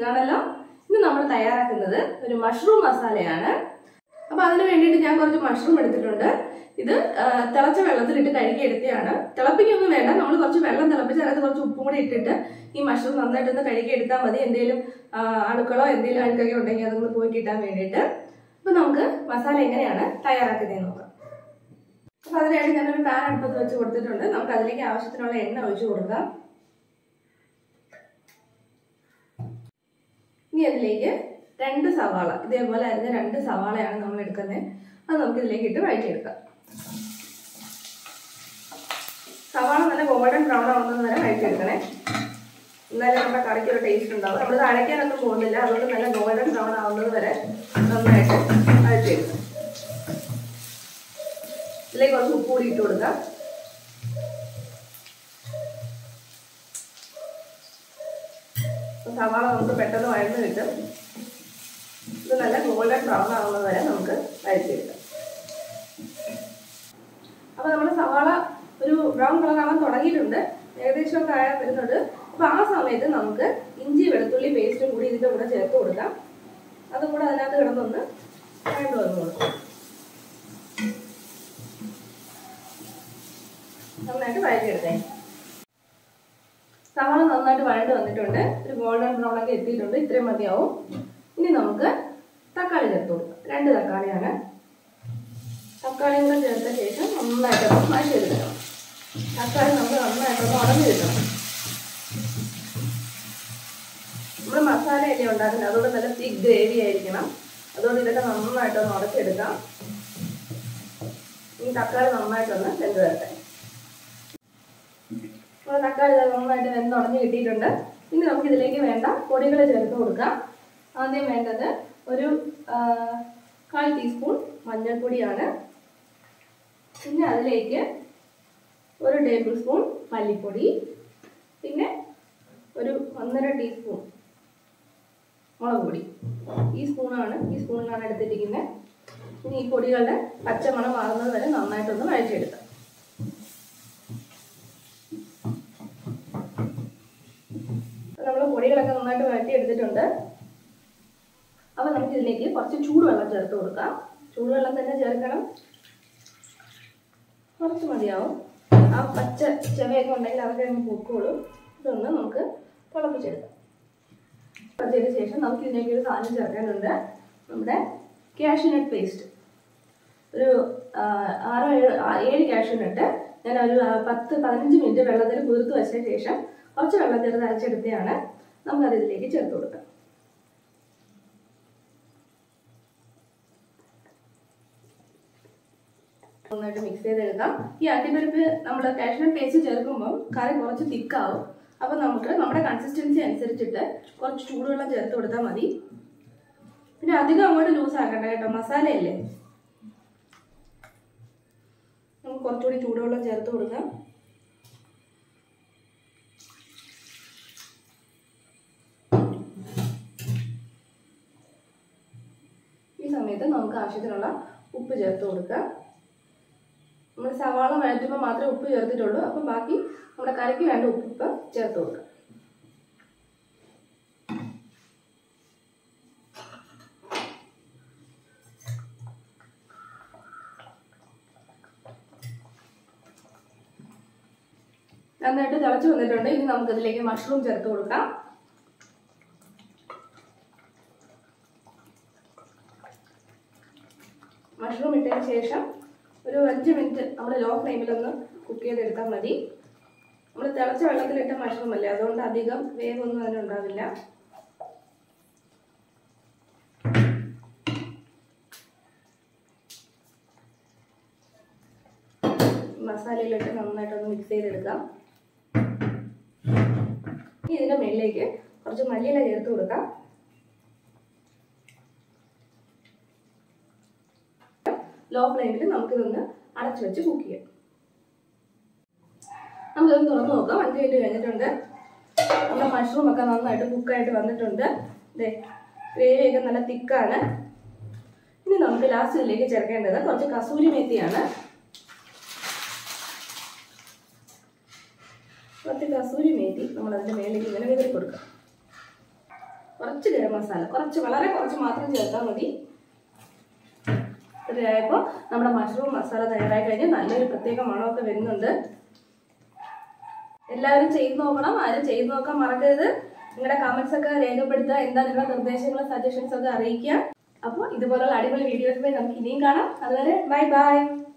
സുഖാണല്ലോ ഇന്ന് നമ്മൾ തയ്യാറാക്കുന്നത് ഒരു മഷ്റൂം മസാലയാണ് അപ്പൊ അതിന് വേണ്ടിയിട്ട് ഞാൻ കുറച്ച് മഷ്റൂം എടുത്തിട്ടുണ്ട് ഇത് ആ, തിളച്ച വെള്ളത്തിലിട്ട് കഴുകി എടുത്തതാണ് തിളപ്പിക്കൊന്നും വേണ്ട നമ്മൾ കുറച്ച് വെള്ളം തിളപ്പിച്ച് അതിനകത്ത് കുറച്ച് ഉപ്പും കൂടി ഇട്ടിട്ട് ഈ മഷ്റൂം നന്നായിട്ടൊന്ന് കഴുകി എടുത്താൽ മതി എന്തെങ്കിലും ആ, അണുക്കളോ എന്തെങ്കിലും അഴുക്കൊക്കെ ഉണ്ടെങ്കിൽ അതൊന്ന് പോയി കിട്ടാൻ വേണ്ടിയിട്ട് അപ്പൊ നമുക്ക് മസാല എങ്ങനെയാണ് തയ്യാറാക്കുന്നതെന്ന് നോക്കാം അപ്പൊ അതിനായിട്ട് ഞാനൊരു പാൻ അടുപ്പത്ത് വെച്ച് കൊടുത്തിട്ടുണ്ട് നമുക്ക് അതിലേക്ക് ആവശ്യത്തിനുള്ള എണ്ണ ഒഴിച്ചു കൊടുക്കാം ഇനി അതിലേക്ക് രണ്ട് സവാള ഇതേപോലെ അരിഞ്ഞ രണ്ട് സവാളയാണ് നമ്മൾ എടുക്കുന്നത് അത് നമുക്ക് ഇതിലേക്ക് ഇട്ട് വഴറ്റിയെടുക്കാം സവാള നല്ല ഗോൾഡൻ ബ്രൗൺ ആവുന്നത് വരെ വഴറ്റിയെടുക്കണേ എന്നാലും നമ്മുടെ കറിക്ക് ഒരു ടേസ്റ്റ് ഉണ്ടാവും നമ്മൾ അടയ്ക്കാനൊന്നും പോകുന്നില്ല അതുകൊണ്ട് നല്ല ഗോൾഡൻ ബ്രൗൺ ആവുന്നത് വരെ നന്നായിട്ട് വഴറ്റിയെടുക്കാം ഇതിലേക്ക് കുറച്ച് ഉപ്പ് കൂടി ഇട്ട് കൊടുക്കാം സവാള നമുക്ക് പെട്ടെന്ന് വഴന്ന് കിട്ടും ഇത് നല്ല ഗോൾഡൻ ബ്രൗൺ ആവുന്നത് വരെ നമുക്ക് വഴറ്റിയെടുക്കാം അപ്പൊ നമ്മുടെ സവാള ഒരു ബ്രൗൺ കളർ ആവാൻ തുടങ്ങിയിട്ടുണ്ട് ഏകദേശം ഒക്കെ ആയാൽ വരുന്നുണ്ട് അപ്പൊ ആ സമയത്ത് നമുക്ക് ഇഞ്ചി വെളുത്തുള്ളി പേസ്റ്റും കൂടി ഇതിന്റെ കൂടെ ചേർത്ത് കൊടുക്കാം അതും കൂടെ അതിനകത്ത് കിടന്നൊന്ന് വഴണ്ട് വന്നു കൊടുക്കാം നന്നായിട്ട് വഴറ്റിയെടുത്തേ സവാള നന്നായിട്ട് വഴണ്ട് വന്നിട്ടുണ്ട് ഒരു ഗോൾഡൻ ബ്രൗൺ ഒക്കെ എത്തിയിട്ടുണ്ട് ഇത്രയും മതിയാവും ഇനി നമുക്ക് തക്കാളി ചേർത്ത് കൊടുക്കാം രണ്ട് തക്കാളിയാണ് തക്കാളിയും കൂടെ ചേർത്ത ശേഷം നന്നായിട്ടൊന്ന് മാറ്റി എടുക്കണം തക്കാളി നമുക്ക് നന്നായിട്ടൊന്ന് ഉടഞ്ഞു കിട്ടണം നമ്മൾ മസാലയല്ലേ ഉണ്ടാക്കുന്നത് അതുകൊണ്ട് നല്ല തിക് ഗ്രേവി ആയിരിക്കണം അതുകൊണ്ട് ഇതൊക്കെ നന്നായിട്ടൊന്ന് ഉടച്ചെടുക്കാം ഈ തക്കാളി നന്നായിട്ടൊന്ന് വെന്ത് വരട്ടെ നമ്മുടെ തക്കാളി ഇത് നന്നായിട്ട് വെന്തുടഞ്ഞ് കിട്ടിയിട്ടുണ്ട് ഇനി നമുക്ക് ഇതിലേക്ക് വേണ്ട പൊടികൾ ചേർത്ത് കൊടുക്കാം ആദ്യം വേണ്ടത് ഒരു ആ, കാൽ ടീസ്പൂൺ മഞ്ഞൾപ്പൊടിയാണ് പിന്നെ അതിലേക്ക് ഒരു ടേബിൾ സ്പൂൺ മല്ലിപ്പൊടി പിന്നെ ഒരു ഒന്നര ടീസ്പൂൺ മുളക് പൊടി ഈ സ്പൂണാണ് ഈ സ്പൂണിലാണ് എടുത്തിരിക്കുന്നത് ഇനി ഈ പൊടികളുടെ പച്ചമണം മാറുന്നത് വരെ നന്നായിട്ടൊന്ന് വഴറ്റിയെടുക്കാം നമ്മൾ പൊടികളൊക്കെ നന്നായിട്ട് വഴറ്റി എടുത്തിട്ടുണ്ട് അപ്പോൾ നമുക്ക് ഇതിലേക്ക് കുറച്ച് ചൂടുവെള്ളം ചേർത്ത് കൊടുക്കാം ചൂടുവെള്ളം തന്നെ ചേർക്കണം കുറച്ച് മതിയാവും ആ പച്ച ചെവയൊക്കെ ഉണ്ടെങ്കിൽ അതൊക്കെ അങ്ങ് പൊക്കോളും ഇതൊന്ന് നമുക്ക് തിളപ്പിച്ചെടുക്കാം തിളച്ചതിന് ശേഷം നമുക്ക് ഇതിലേക്ക് ഒരു സാധനം ചേർക്കാനുണ്ട് നമ്മുടെ കാഷ്യൂനട്ട് പേസ്റ്റ് ഒരു ആ, ആറോ ഏഴ് ആ, ഏഴ് കാഷ്യൂനട്ട് ഞാൻ ഒരു ആ, പത്ത് പതിനഞ്ച് മിനിറ്റ് വെള്ളത്തിൽ കുതിർത്ത് വെച്ച ശേഷം കുറച്ച് വെള്ളം ചേർത്ത് അരച്ചെടുത്തതാണ് നമുക്കത് ഇതിലേക്ക് ചേർത്ത് കൊടുക്കാം നന്നായിട്ട് മിക്സ് ചെയ്തെടുക്കാം ഈ അണ്ടിപ്പരിപ്പ് നമ്മൾ കാഷ്നട്ട് പേസ്റ്റ് ചേർക്കുമ്പോൾ കറി കുറച്ച് തിക്കാവും അപ്പോൾ നമുക്ക് നമ്മുടെ കൺസിസ്റ്റൻസി അനുസരിച്ചിട്ട് കുറച്ച് ചൂടുവെള്ളം ചേർത്ത് കൊടുത്താൽ മതി പിന്നെ അധികം അങ്ങോട്ട് ലൂസ് ആക്കണ്ട കേട്ടോ മസാലയല്ലേ നമുക്ക് കുറച്ചുകൂടി ചൂടുവെള്ളം ചേർത്ത് കൊടുക്കാം ഈ സമയത്ത് നമുക്ക് ആവശ്യത്തിനുള്ള ഉപ്പ് ചേർത്ത് കൊടുക്കാം നമ്മൾ സവാള വഴറ്റുമ്പോൾ മാത്രമേ ഉപ്പ് ചേർത്തിട്ടുള്ളൂ അപ്പം ബാക്കി നമ്മുടെ കറിക്ക് വേണ്ട ഉപ്പ് ഇപ്പം ചേർത്ത് കൊടുക്കാം നന്നായിട്ട് തിളച്ച് വന്നിട്ടുണ്ട് ഇനി നമുക്ക് ഇതിലേക്ക് മഷ്റൂം ചേർത്ത് കൊടുക്കാം മഷ്റൂം ഇട്ടതിന് ശേഷം ഒരു അഞ്ച് മിനിറ്റ് നമ്മൾ ലോ ഫ്ലെയിമിലൊന്ന് കുക്ക് ചെയ്തെടുത്താൽ മതി നമ്മൾ തിളച്ച വെള്ളത്തിലിട്ട മഷ്റൂം അല്ലേ അതുകൊണ്ട് അധികം വേവൊന്നും അതിനുണ്ടാവില്ല മസാലയിലിട്ട് നന്നായിട്ടൊന്ന് മിക്സ് ചെയ്തെടുക്കാം ഇനി ഇതിൻ്റെ മേളിലേക്ക് കുറച്ച് മല്ലിയില ചേർത്ത് കൊടുക്കാം ലോ ഫ്ലെയിമിൽ നമുക്കിതൊന്ന് അടച്ചു വെച്ച് കുക്ക് ചെയ്യാം നമുക്കിതൊന്ന് തുറന്ന് നോക്കാം അഞ്ച് മിനിറ്റ് കഴിഞ്ഞിട്ടുണ്ട് നമ്മുടെ മഷ്റൂം ഒക്കെ നന്നായിട്ട് കുക്കായിട്ട് വന്നിട്ടുണ്ട് ഇതേ ഗ്രേവിയൊക്കെ നല്ല തിക്കാണ് ഇനി നമുക്ക് ലാസ്റ്റ് ഇതിലേക്ക് ചേർക്കേണ്ടത് കുറച്ച് കസൂരി മേത്തിയാണ് കുറച്ച് കസൂരി മേത്തി നമ്മൾ അതിൻ്റെ മേലേക്ക് ഇങ്ങനെ വിതറി കൊടുക്കാം കുറച്ച് ഗരം മസാല കുറച്ച് വളരെ കുറച്ച് മാത്രം ചേർത്താൽ മതി ഇത്രയായപ്പോൾ നമ്മുടെ മഷ്റൂം മസാല തയ്യാറായി കഴിഞ്ഞ് നല്ലൊരു പ്രത്യേക മണമൊക്കെ വരുന്നുണ്ട് എല്ലാവരും ചെയ്ത് നോക്കണം ആരും ചെയ്ത് നോക്കാൻ മറക്കരുത് നിങ്ങളുടെ കമന്റ്സ് ഒക്കെ രേഖപ്പെടുത്തുക എന്താ നിങ്ങളുടെ നിർദ്ദേശങ്ങളും സജഷൻസ് ഒക്കെ അറിയിക്കുക അപ്പോൾ ഇതുപോലുള്ള അടിപൊളി വീഡിയോസ് നമുക്ക് ഇനിയും കാണാം അതുവരെ ബൈ ബൈ